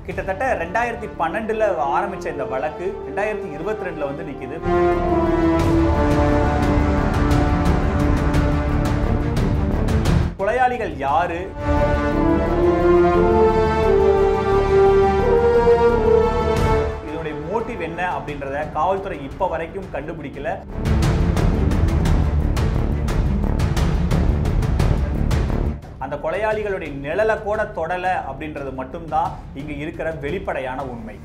கிட்டத்தட்ட ரெண்டாயிரத்தி பன்னெண்டுல ஆரம்பிச்ச இந்த வழக்கு ரெண்டாயிரத்தி இருபத்தி ரெண்டுல வந்து நிக்குது கொலையாளிகள் யாரு இதனுடைய மோட்டிவ் என்ன அப்படின்றத காவல்துறை இப்ப வரைக்கும் கண்டுபிடிக்கல அந்த கொலையாளிகளுடைய நிழலை கூட தொடல அப்படின்றது மட்டும்தான் இங்க இருக்கிற வெளிப்படையான உண்மை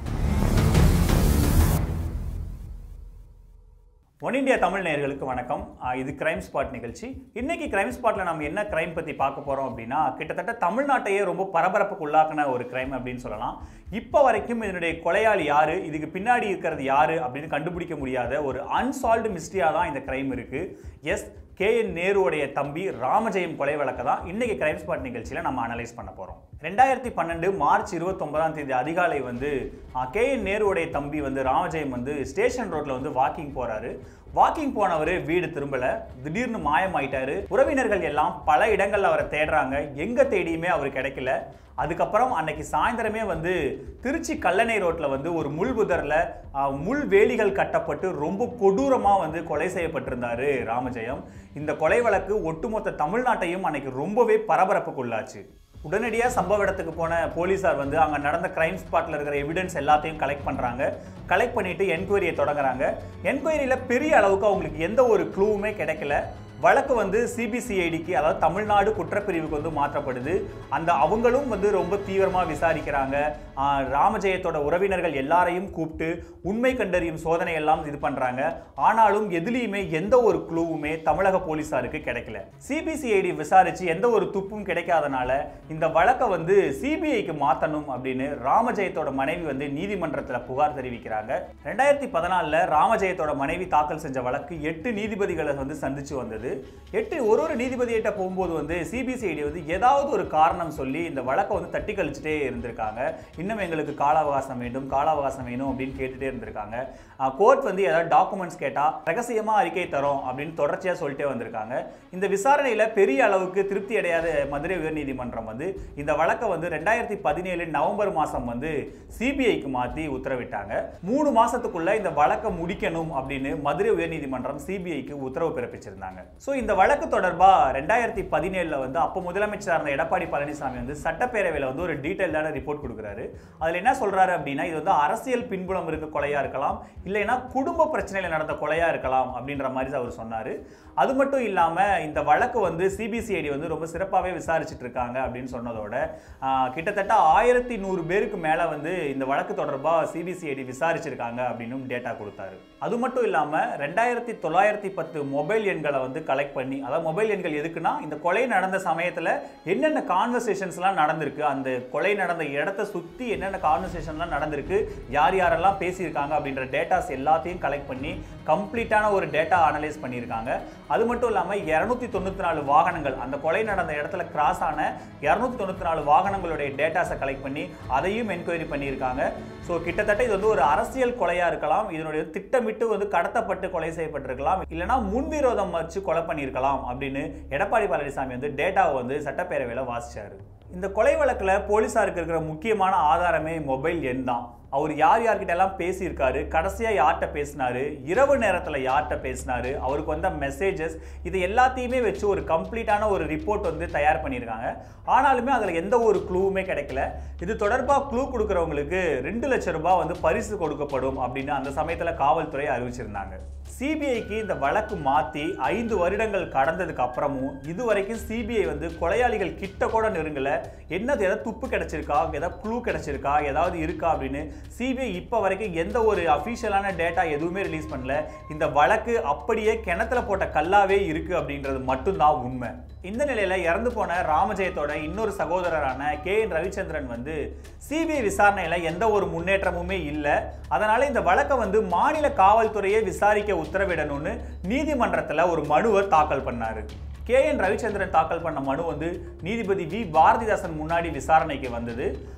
ஒன் இந்தியா தமிழ் நேயர்களுக்கு வணக்கம் ஆஹ் இது கிரைம் ஸ்பாட் நிகழ்ச்சி இன்னைக்கு கிரைம் ஸ்பாட்ல நம்ம என்ன கிரைம் பத்தி பார்க்க போறோம் அப்படின்னா கிட்டத்தட்ட தமிழ்நாட்டையே ரொம்ப பரபரப்புக்கு உள்ளாக்குன ஒரு கிரைம் அப்படின்னு சொல்லலாம் இப்போ வரைக்கும் இதனுடைய கொலையாளி யாரு இதுக்கு பின்னாடி இருக்கிறது யாரு அப்படின்னு கண்டுபிடிக்க முடியாத ஒரு அன்சால்வ்டு மிஸ்ட்ரியா தான் இந்த கிரைம் இருக்கு எஸ் கே என் நேருடைய தம்பி ராமஜெயம் கொலை வழக்கை தான் இன்னைக்கு கிரைம் ஸ்பாட் நிகழ்ச்சியில் நம்ம அனலைஸ் பண்ண போகிறோம் ரெண்டாயிரத்தி பன்னெண்டு மார்ச் இருபத்தொன்பதாம் தேதி அதிகாலை வந்து கே என் நேருடைய தம்பி வந்து ராமஜெயம் வந்து ஸ்டேஷன் ரோட்ல வந்து வாக்கிங் போறாரு வாக்கிங் போனவர் வீடு திரும்பல திடீர்னு மாயமாயிட்டாரு உறவினர்கள் எல்லாம் பல இடங்கள்ல அவரை தேடுறாங்க எங்க தேடியுமே அவர் கிடைக்கல அதுக்கப்புறம் அன்னைக்கு சாயந்தரமே வந்து திருச்சி கல்லணை ரோட்ல வந்து ஒரு முள் புதர்ல ஆஹ், முள் வேலிகள் கட்டப்பட்டு ரொம்ப கொடூரமா வந்து கொலை செய்யப்பட்டிருந்தாரு ராமஜெயம் இந்த கொலை வழக்கு ஒட்டுமொத்த தமிழ்நாட்டையும் அன்னைக்கு ரொம்பவே பரபரப்புக்குள்ளாச்சு உடனடியாக சம்பவ இடத்துக்கு போன போலீஸார் வந்து அங்கே நடந்த கிரைம் ஸ்பாட்டில் இருக்கிற எவிடன்ஸ் எல்லாத்தையும் கலெக்ட் பண்ணுறாங்க கலெக்ட் பண்ணிட்டு என்கொயரியை தொடங்குறாங்க என்கொயரியில் பெரிய அளவுக்கு அவங்களுக்கு எந்த ஒரு க்ளூவுமே கிடைக்கல வழக்கு வந்து சிபிசிஐடிக்கு அதாவது தமிழ்நாடு குற்றப்பிரிவுக்கு வந்து மாற்றப்படுது அந்த அவங்களும் வந்து ரொம்ப தீவிரமாக விசாரிக்கிறாங்க ஆஹ் ராமஜெயத்தோட உறவினர்கள் எல்லாரையும் கூப்பிட்டு உண்மை கண்டறியும் சோதனை எல்லாம் இது பண்ணுறாங்க ஆனாலும் எதுலேயுமே எந்த ஒரு க்ளூவுமே தமிழக போலீஸாருக்கு கிடைக்கல சிபிசிஐடி விசாரிச்சு எந்த ஒரு துப்பும் கிடைக்காதனால இந்த வழக்கை வந்து சிபிஐக்கு மாற்றணும் அப்படின்னு ராமஜெயத்தோட மனைவி வந்து நீதிமன்றத்தில் புகார் தெரிவிக்கிறாங்க ரெண்டாயிரத்தி பதினாலில் ராமஜெயத்தோட மனைவி தாக்கல் செஞ்ச வழக்கு எட்டு நீதிபதிகளை வந்து சந்திச்சு வந்தது எட்டு ஒரு ஒரு நீதிபதியிட்ட போகும்போது வந்து சிபிசிஐடி வந்து ஏதாவது ஒரு காரணம் சொல்லி இந்த வழக்கை வந்து தட்டி கழிச்சுட்டே இருந்திருக்காங்க இன்னும் எங்களுக்கு கால அவகாசம் வேண்டும் கால அவகாசம் வேணும் அப்படின்னு கேட்டுட்டே இருந்திருக்காங்க கோர்ட் வந்து ஏதாவது டாக்குமெண்ட்ஸ் கேட்டால் ரகசியமா அறிக்கை தரோம் அப்படின்னு தொடர்ச்சியா சொல்லிட்டே வந்திருக்காங்க இந்த விசாரணையில பெரிய அளவுக்கு திருப்தி அடையாத மதுரை உயர்நீதிமன்றம் வந்து இந்த வழக்கை வந்து ரெண்டாயிரத்தி பதினேழு நவம்பர் மாசம் வந்து சிபிஐக்கு மாத்தி உத்தரவிட்டாங்க மூணு மாசத்துக்குள்ள இந்த வழக்கை முடிக்கணும் அப்படின்னு மதுரை உயர்நீதிமன்றம் சிபிஐக்கு உத்தரவு பிறப்பிச்சிருந்தாங்க ஸோ இந்த வழக்கு தொடர்பா ரெண்டாயிரத்தி பதினேழுல வந்து அப்போ முதலமைச்சராக இருந்த எடப்பாடி பழனிசாமி வந்து சட்டப்பேரவையில் வந்து ஒரு டீட்டெயில்டான ரிப்போர்ட் கொடுக்குறாரு அதில் என்ன சொல்றாரு அப்படின்னா இது வந்து அரசியல் பின்புலம் இருக்க கொலையா இருக்கலாம் இல்லைன்னா குடும்ப பிரச்சனையில நடந்த கொலையா இருக்கலாம் அப்படின்ற மாதிரி அவர் சொன்னாரு அது மட்டும் இல்லாம இந்த வழக்கு வந்து சிபிசிஐடி வந்து ரொம்ப சிறப்பாகவே விசாரிச்சுட்டு இருக்காங்க அப்படின்னு சொன்னதோட ஆஹ், கிட்டத்தட்ட ஆயிரத்தி நூறு பேருக்கு மேல வந்து இந்த வழக்கு தொடர்பா சிபிசிஐடி விசாரிச்சிருக்காங்க அப்படின்னும் டேட்டா கொடுத்தாரு அது மட்டும் இல்லாம ரெண்டாயிரத்தி தொள்ளாயிரத்தி பத்து மொபைல் எண்களை வந்து கலெக்ட் பண்ணி அதாவது மொபைல் எண்கள் எதுக்குன்னா இந்த கொலை நடந்த சமயத்துல என்னென்ன கான்வர்சேஷன்ஸ்லாம் நடந்திருக்கு அந்த கொலை நடந்த இடத்த சுத்தி என்னென்ன கான்வர்சேஷன்லாம் நடந்திருக்கு யார் யாரெல்லாம் பேசியிருக்காங்க அப்படின்ற டேட்டாஸ் எல்லாத்தையும் கலெக்ட் பண்ணி கம்ப்ளீட்டான ஒரு டேட்டா அனலைஸ் பண்ணியிருக்காங்க அது மட்டும் இல்லாமல் இரநூத்தி தொண்ணூற்றி நாலு வாகனங்கள் அந்த கொலை நடந்த இடத்துல கிராஸ் ஆன இரநூத்தி தொண்ணூற்றி நாலு வாகனங்களுடைய டேட்டாஸை கலெக்ட் பண்ணி அதையும் என்கொயரி பண்ணியிருக்காங்க ஸோ கிட்டத்தட்ட இது வந்து ஒரு அரசியல் கொலையாக இருக்கலாம் இதனுடைய திட்டமிட்டு வந்து கடத்தப்பட்டு கொலை செய்யப்பட்டிருக்கலாம் இல்லைனா முன்விரோதம் வச்சு கொலை பண்ணியிருக்கலாம் அப்படின்னு எடப்பாடி பழனிசாமி வந்து டேட்டாவை வந்து சட்டப்பேரவையில் வாசிச்சாரு இந்த கொலை வழக்கில் போலீஸாருக்கு இருக்கிற முக்கியமான ஆதாரமே மொபைல் எண் தான் அவர் யார் யார்கிட்ட எல்லாம் பேசியிருக்காரு கடைசியாக யார்கிட்ட பேசினாரு இரவு நேரத்தில் யார்கிட்ட பேசினாரு அவருக்கு வந்த மெசேஜஸ் இது எல்லாத்தையுமே வச்சு ஒரு கம்ப்ளீட்டான ஒரு ரிப்போர்ட் வந்து தயார் பண்ணியிருக்காங்க ஆனாலுமே அதில் எந்த ஒரு க்ளூவுமே கிடைக்கல இது தொடர்பாக க்ளூ கொடுக்குறவங்களுக்கு ரெண்டு லட்சம் ரூபாய் வந்து பரிசு கொடுக்கப்படும் அப்படின்னு அந்த சமயத்தில் காவல்துறை அறிவிச்சிருந்தாங்க சிபிஐக்கு இந்த வழக்கு மாற்றி ஐந்து வருடங்கள் கடந்ததுக்கு அப்புறமும் இது வரைக்கும் சிபிஐ வந்து கொலையாளிகள் கிட்ட கூட நெருங்கல என்னது ஏதாவது துப்பு கிடைச்சிருக்கா ஏதாவது க்ளூ கிடைச்சிருக்கா ஏதாவது இருக்கா அப்படின்னு சிபிஐ இப்போ வரைக்கும் எந்த ஒரு அஃபிஷியலான டேட்டா எதுவுமே ரிலீஸ் பண்ணல இந்த வழக்கு அப்படியே கிணத்துல போட்ட கல்லாவே இருக்கு அப்படின்றது மட்டும்தான் உண்மை இந்த நிலையில இறந்து போன ராமஜெயத்தோட இன்னொரு சகோதரரான கே என் ரவிச்சந்திரன் வந்து சிபிஐ விசாரணையில எந்த ஒரு முன்னேற்றமுமே இல்லை அதனால இந்த வழக்கை வந்து மாநில காவல்துறையே விசாரிக்க உத்தரவிடணும்னு நீதிமன்றத்துல ஒரு மனுவை தாக்கல் பண்ணாரு கே என் ரவிச்சந்திரன் தாக்கல் பண்ண மனு வந்து நீதிபதி வி பாரதிதாசன் முன்னாடி விசாரணைக்கு வந்தது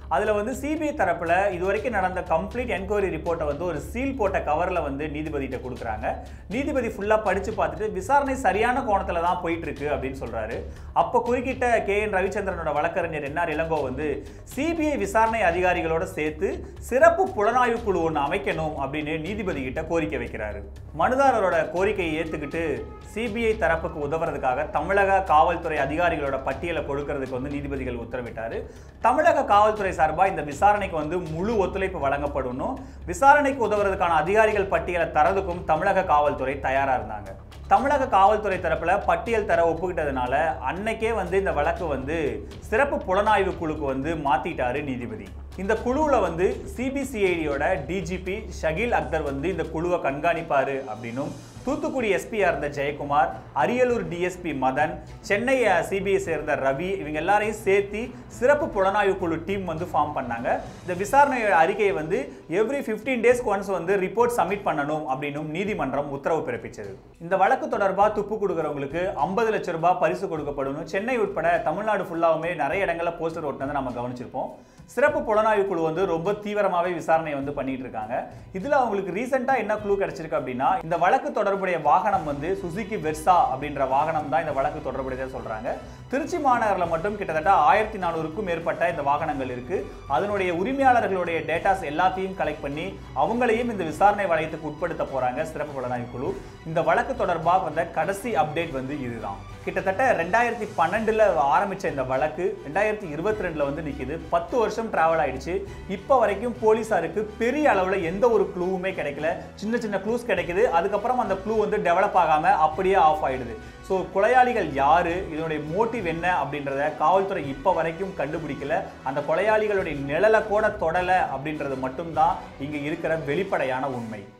அதில் வந்து சிபிஐ தரப்பில் இதுவரைக்கும் நடந்த கம்ப்ளீட் என்கொயரி ரிப்போர்ட்டை வந்து ஒரு சீல் போட்ட கவரில் வந்து நீதிபதிகிட்ட கொடுக்குறாங்க நீதிபதி ஃபுல்லாக படித்து பார்த்துட்டு விசாரணை சரியான கோணத்தில் தான் போயிட்டு இருக்கு அப்படின்னு சொல்கிறாரு அப்போ குறுக்கிட்ட கே என் ரவிச்சந்திரனோட வழக்கறிஞர் என்ஆர் இளங்கோ வந்து சிபிஐ விசாரணை அதிகாரிகளோட சேர்த்து சிறப்பு புலனாய்வு குழு ஒன்று அமைக்கணும் அப்படின்னு நீதிபதி கிட்ட கோரிக்கை வைக்கிறாரு மனுதாரரோட கோரிக்கையை ஏற்றுக்கிட்டு சிபிஐ தரப்புக்கு உதவுறதுக்காக தமிழக காவல்துறை அதிகாரிகளோட பட்டியலை கொடுக்கறதுக்கு வந்து நீதிபதிகள் உத்தரவிட்டாரு தமிழக காவல்துறை சார்பாக இந்த விசாரணைக்கு வந்து முழு ஒத்துழைப்பு வழங்கப்படணும் விசாரணைக்கு உதவுறதுக்கான அதிகாரிகள் பட்டியலை தரதுக்கும் தமிழக காவல்துறை தயாரா இருந்தாங்க தமிழக காவல்துறை தரப்புல பட்டியல் தர ஒப்புக்கிட்டதுனால அன்னைக்கே வந்து இந்த வழக்கு வந்து சிறப்பு புலனாய்வு குழுக்கு வந்து மாத்திட்டாரு நீதிபதி இந்த குழுவுல வந்து சிபிசிஐடியோட டிஜிபி ஷகீல் அக்தர் வந்து இந்த குழுவை கண்காணிப்பாரு அப்படின்னும் தூத்துக்குடி எஸ்பியா இருந்த ஜெயக்குமார் அரியலூர் டிஎஸ்பி மதன் சென்னை சிபிஐ சேர்ந்த ரவி இவங்க எல்லாரையும் சேர்த்து சிறப்பு புலனாய்வு குழு டீம் வந்து ஃபார்ம் பண்ணாங்க இந்த விசாரணை அறிக்கையை வந்து எவ்ரி 15 டேஸ்க்கு ஒன்ஸ் வந்து ரிப்போர்ட் சப்மிட் பண்ணணும் அப்படின்னும் நீதிமன்றம் உத்தரவு பிறப்பிச்சது இந்த வழக்கு தொடர்பாக துப்பு கொடுக்குறவங்களுக்கு ஐம்பது லட்சம் ரூபாய் பரிசு கொடுக்கப்படும் சென்னை உட்பட தமிழ்நாடு ஃபுல்லாவுமே நிறைய இடங்களில் போஸ்டர் ஓட்டினதை நம்ம கவனிச்சிருப்போம் சிறப்பு புலனாய்வு குழு வந்து ரொம்ப தீவிரமாகவே விசாரணை வந்து பண்ணிட்டு இருக்காங்க இதில் அவங்களுக்கு ரீசெண்டாக என்ன க்ளூ கிடைச்சிருக்கு அப்படின்னா இந்த வழக்கு தொடர்புடைய வாகனம் வந்து சுசுகி வெர்சா அப்படின்ற வாகனம் தான் இந்த வழக்கு தொடர்புடையதாக சொல்றாங்க திருச்சி மாநகரில் மட்டும் கிட்டத்தட்ட ஆயிரத்தி நானூறுக்கும் மேற்பட்ட இந்த வாகனங்கள் இருக்கு அதனுடைய உரிமையாளர்களுடைய டேட்டாஸ் எல்லாத்தையும் கலெக்ட் பண்ணி அவங்களையும் இந்த விசாரணை வளையத்துக்கு உட்படுத்த போறாங்க சிறப்பு புலனாய்வு குழு இந்த வழக்கு தொடர்பாக வந்த கடைசி அப்டேட் வந்து இதுதான் கிட்டத்தட்ட ரெண்டாயிரத்தி பன்னெண்டுல ஆரம்பிச்ச இந்த வழக்கு ரெண்டாயிரத்தி இருபத்தி ரெண்டுல வந்து நிக்குது பத்து வருஷம் டிராவல் ஆயிடுச்சு இப்போ வரைக்கும் போலீஸாருக்கு பெரிய அளவுல எந்த ஒரு க்ளூவுமே கிடைக்கல சின்ன சின்ன க்ளூஸ் கிடைக்குது அதுக்கப்புறம் அந்த க்ளூ வந்து டெவலப் ஆகாம அப்படியே ஆஃப் ஆயிடுது ஸோ கொலையாளிகள் யாரு இதனுடைய மோட்டிவ் என்ன அப்படின்றத காவல்துறை இப்போ வரைக்கும் கண்டுபிடிக்கல அந்த கொலையாளிகளுடைய நிழலை கூட தொடலை அப்படின்றது மட்டும்தான் இங்க இருக்கிற வெளிப்படையான உண்மை